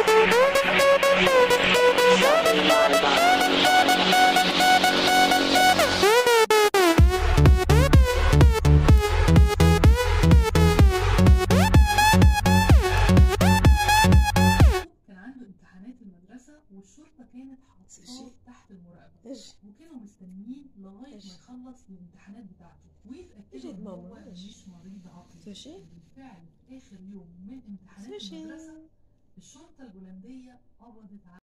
كان عنده امتحانات المدرسة والشرطة كانت حاطاه تحت المراقبة اجي وكانوا مستنيين لغاية إيش؟ ما يخلص الامتحانات بتاعته ويتأكدوا إجي إن ماما، هو إيش؟ مش مريض عقلي سوشي؟ بالفعل في آخر يوم من امتحانات سوشي المدرسة الشرطة البولندية قبضت